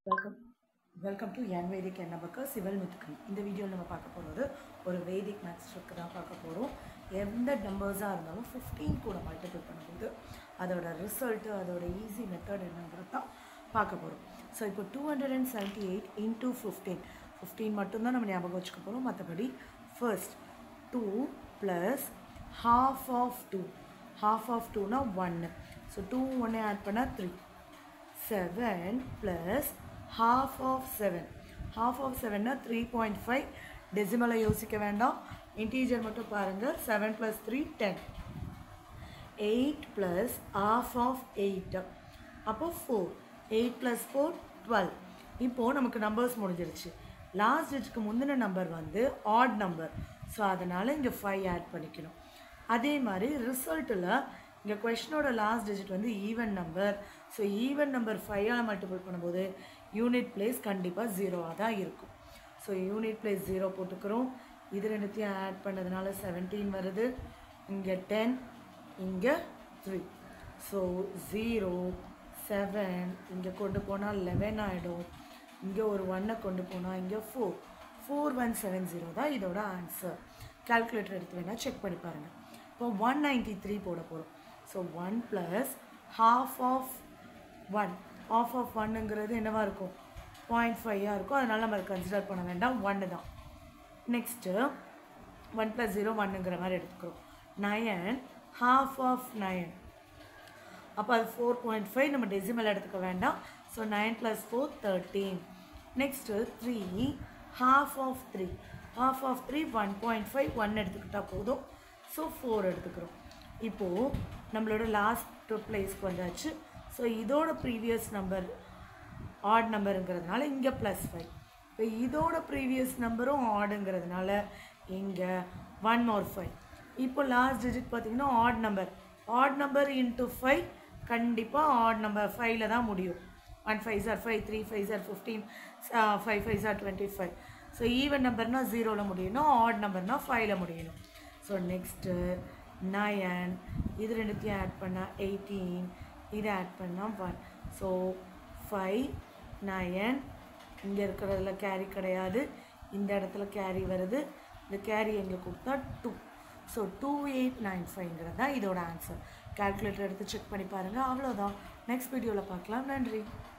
welcome welcome to என் Vedic என்ன பக்கம் சிவல் முத்துக்கன் இந்த வீடியோவில் நம்ம பார்க்க போகிறது ஒரு வேதிக் மேக்ஸ் ட்ரிக்கு தான் பார்க்க போகிறோம் எந்த நம்பர்ஸாக இருந்தாலும் ஃபிஃப்டீன் கூட மல்டிபிள் பண்ணும்போது அதோட ரிசல்ட்டு அதோட ஈஸி மெத்தட் என்னங்கிறது தான் பார்க்க போகிறோம் ஸோ இப்போ two hundred and seventy eight into fifteen fifteen மட்டும்தான் நம்ம ஞாபகம் வச்சுக்க போகிறோம் மற்றபடி first two plus half of two half of டூனா ஒன்று ஸோ டூ ஒன்று ஆட் பண்ணால் three seven plus half of seven half of செவன்னா த்ரீ பாயிண்ட் ஃபைவ் டெசிமலை யோசிக்க வேண்டாம் இன்டீஜர் மட்டும் பாருங்கள் seven plus three ten eight plus of of eight அப்போ four eight plus four twelve இப்போது நமக்கு நம்பர்ஸ் முடிஞ்சிருச்சு லாஸ்ட் டிஜிட்க்கு முந்தின நம்பர் வந்து ஆட் நம்பர் ஸோ அதனால் இங்கே ஃபைவ் ஆட் பண்ணிக்கணும் அதே மாதிரி ரிசல்ட்டில் இங்கே கொஷினோட லாஸ்ட் டிஜிட் வந்து even number so even number ஃபைவால் மல்டிபிள் பண்ணும்போது யூனிட் பிளேஸ் கண்டிப்பாக ஜீரோவாக தான் இருக்கும் ஸோ யூனிட் பிளேஸ் ஜீரோ போட்டுக்கிறோம் இது ரெண்டுத்தையும் ஆட் பண்ணதுனால செவன்டீன் வருது இங்கே டென் இங்கே த்ரீ ஸோ ஜீரோ செவன் இங்கே கொண்டு போனால் லெவன் ஆகிடும் இங்கே ஒரு ஒன்னை கொண்டு போனால் இங்கே four four one seven zero தான் இதோட ஆன்சர் கால்குலேட்டர் எடுத்து வேணால் செக் பண்ணி பாருங்கள் இப்போ ஒன் நைன்ட்டி த்ரீ போட போகிறோம் so one plus half of one of of ஒன்னுங்கிறது என்னவாக இருக்கும் பாயிண்ட் ஃபைவாக இருக்கும் அதனால் நம்ம கன்சிடர் பண்ண வேண்டாம் ஒன்று தான் நெக்ஸ்ட்டு ஒன் ப்ளஸ் ஜீரோ ஒன்னுங்கிற மாதிரி எடுத்துக்கிறோம் நயன் ஹாஃப் ஆஃப் நயன் அப்போ அது ஃபோர் பாயிண்ட் ஃபைவ் நம்ம டெசிமல் எடுத்துக்க வேண்டாம் so nine plus four thirteen next three half of three half of three one point five one எடுத்துக்கிட்டால் போதும் ஸோ ஃபோர் எடுத்துக்கிறோம் இப்போது நம்மளோட லாஸ்ட் பிளேஸ்க்கு வந்தாச்சு ஸோ இதோட ப்ரீவியஸ் நம்பர் ஆட் நம்பருங்கிறதுனால இங்கே ப்ளஸ் ஃபைவ் இப்போ இதோட ப்ரீவியஸ் நம்பரும் ஆடுங்கிறதுனால இங்கே ஒன் மோர் ஃபைவ் இப்போ லாஸ்ட் டிஜிட் பார்த்தீங்கன்னா odd number odd number into five கண்டிப்பாக ஆட் நம்பர் ஃபைவ்ல தான் முடியும் one five sir five three five sir fifteen five five sir twenty five so even நம்பர்னால் ஜீரோவில் முடியணும் ஆட் நம்பர்னால் ஃபைவ்ல முடியணும் ஸோ நெக்ஸ்ட்டு நயன் இது ரெண்டுத்தையும் ஆட் பண்ணால் எயிட்டீன் இதை ஆட் பண்ணால் ஒன் ஸோ ஃபைவ் நயன் இங்கே இருக்கிறதுல கேரி கிடையாது இந்த இடத்துல கேரி வருது இந்த கேரி எங்களுக்கு கொடுத்தா two so two eight nine ஃபைவ்ங்கிறது தான் இதோட ஆன்சர் கால்குலேட்டர் எடுத்து செக் பண்ணி பாருங்கள் அவ்வளோதான் நெக்ஸ்ட் வீடியோவில் பார்க்கலாம் நன்றி